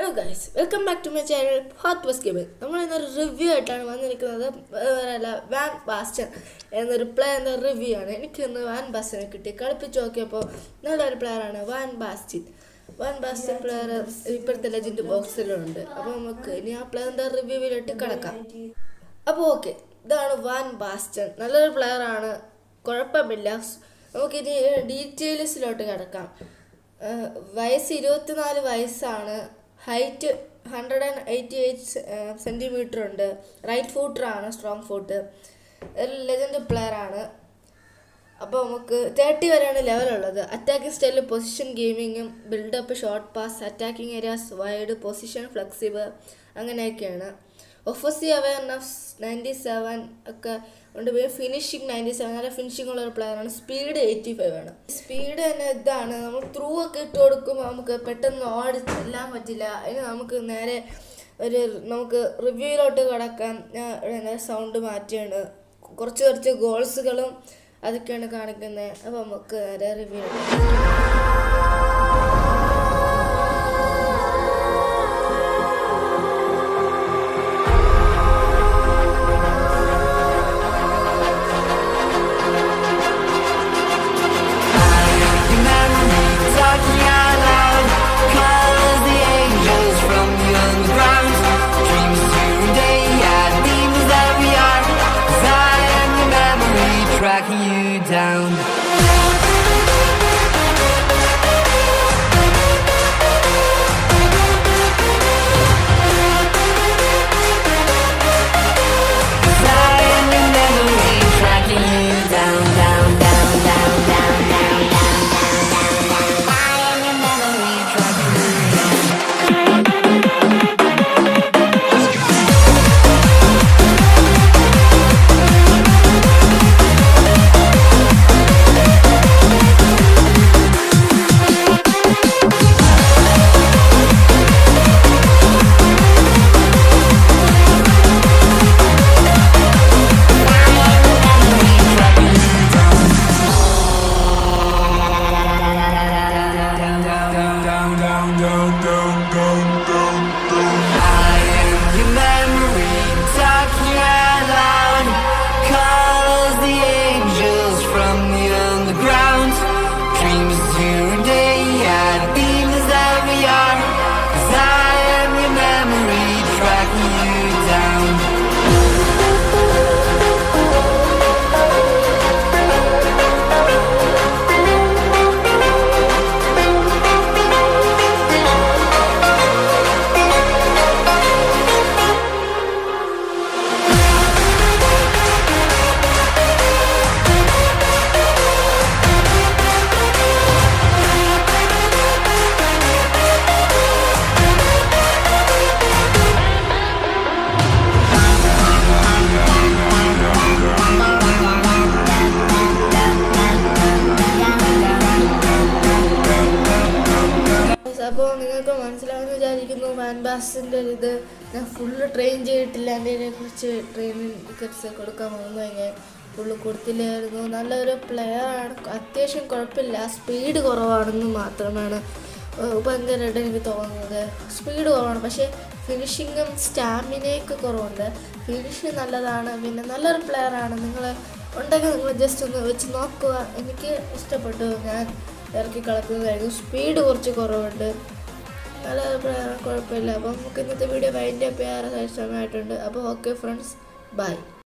Hello guys welcome back to my channel hot was gaming നമ്മൾ ഇന്നൊരു review ആയിട്ടാണ് വന്നിരിക്കുന്നത് വേറെയല്ല വാൻ ബാസ്റ്റൻ എന്നൊരു പ്ലെയറിൻ്റെ റിവ്യൂ ആണ് എനിക്ക് ഇന്ന് വാൻ ബാസ്റ്റനെ കിട്ടി കളിപ്പിച്ച് നോക്കിയപ്പോൾ നല്ലൊരു പ്ലെയറാണ് Van Basten Van Basten player ഇപ്പോഴത്തെ ലെജൻഡ് ബോക്സിലുണ്ട് അപ്പോൾ നമുക്ക് ഇനി ആ പ്ലെയറിൻ്റെ റിവ്യൂവിലോട്ട് കിടക്കാം അപ്പോൾ ഓക്കെ ഇതാണ് വാൻ ബാസ്റ്റൻ നല്ലൊരു പ്ലെയറാണ് കുഴപ്പമില്ല നമുക്കിനി ഡീറ്റെയിൽസിലോട്ട് കിടക്കാം ഏഹ് വയസ്സ് ഇരുപത്തിനാല് വയസ്സാണ് height hundred and eighty eight centimetre ഉണ്ട് റൈറ്റ് ഫൂട്ടറാണ് സ്ട്രോങ് ഫൂട്ട് ഒരു ലെജൻഡ് പ്ലെയറാണ് അപ്പോൾ നമുക്ക് തേർട്ടി വരെയാണ് ലെവലുള്ളത് അറ്റാക്കിംഗ് സ്റ്റൈലിൽ പൊസിഷൻ ഗെയിമിങ്ങും buildup short pass attacking areas wide position flexible അങ്ങനെയൊക്കെയാണ് ഒഫസി അവയർനെസ് നയൻറ്റി സെവൻ ഒക്കെ ഉണ്ട് പിന്നെ ഫിനിഷിങ് നയൻറ്റി സെവൻ നല്ല ഫിനിഷിംഗ് ഉള്ള ഒരു പ്ലെയറാണ് സ്പീഡ് എയ്റ്റി ഫൈവ് ആണ് സ്പീഡ് തന്നെ ഇതാണ് നമ്മൾ ത്രൂ ഒക്കെ ഇട്ട് കൊടുക്കുമ്പോൾ നമുക്ക് പെട്ടെന്ന് ഓടി ചെല്ലാൻ പറ്റില്ല അതിന് നമുക്ക് നേരെ ഒരു നമുക്ക് റിവ്യൂയിലോട്ട് കിടക്കാം ഞാൻ സൗണ്ട് മാറ്റിയാണ് കുറച്ച് കുറച്ച് ഗോൾസുകളും അതൊക്കെയാണ് കാണിക്കുന്നത് അപ്പോൾ നമുക്ക് നേരെ review Talking out loud, calls the angels from the underground. Dreams today, yeah, demons that we are. 'Cause I am your memory, tracking you down. Cause I am your memory, tracking you down, down, down, down, down, down, down. I am your memory, tracking you down. I am your memory, talking out loud. Calls the angels from the underground. Dreams today, yeah, demons that we are. 'Cause I am your memory, tracking you down. അപ്പോൾ നിങ്ങൾക്ക് മനസ്സിലാവുമെന്ന് വിചാരിക്കുന്നു van ബാസിൻ്റെ ഇത് ഞാൻ full train ചെയ്തിട്ടില്ല എൻ്റെ കുറിച്ച് training tickets കൊടുക്കാൻ വന്നു കഴിഞ്ഞാൽ ഫുള്ള് കൊടുത്തില്ലായിരുന്നു നല്ലൊരു പ്ലെയറാണ് അത്യാവശ്യം കുഴപ്പമില്ല സ്പീഡ് കുറവാണെന്ന് മാത്രമാണ് ഏഹ് ഭയങ്കരമായിട്ട് എനിക്ക് തോന്നുന്നത് സ്പീഡ് കുറവാണ് പക്ഷേ ഫിനിഷിങ്ങും സ്റ്റാമിനയൊക്കെ കുറവുണ്ട് ഫിനിഷിങ് നല്ലതാണ് പിന്നെ നല്ലൊരു പ്ലെയറാണ് നിങ്ങൾ ഉണ്ടെങ്കിൽ നിങ്ങൾ ജസ്റ്റ് ഒന്ന് വെച്ച് നോക്കുക എനിക്ക് ഇഷ്ടപ്പെട്ടു ഞാൻ ഇറക്കി കളക്കുന്നതായിരുന്നു സ്പീഡ് കുറച്ച് കുറവുണ്ട് നല്ല പ്ലെയർ കുഴപ്പമില്ല അപ്പോൾ നമുക്ക് ഇന്നത്തെ വീഡിയോ വൈൻഡ് അപ്പ് ചെയ്യാറ് സമയമായിട്ടുണ്ട് അപ്പോൾ ഓക്കെ ഫ്രണ്ട്സ് ബൈ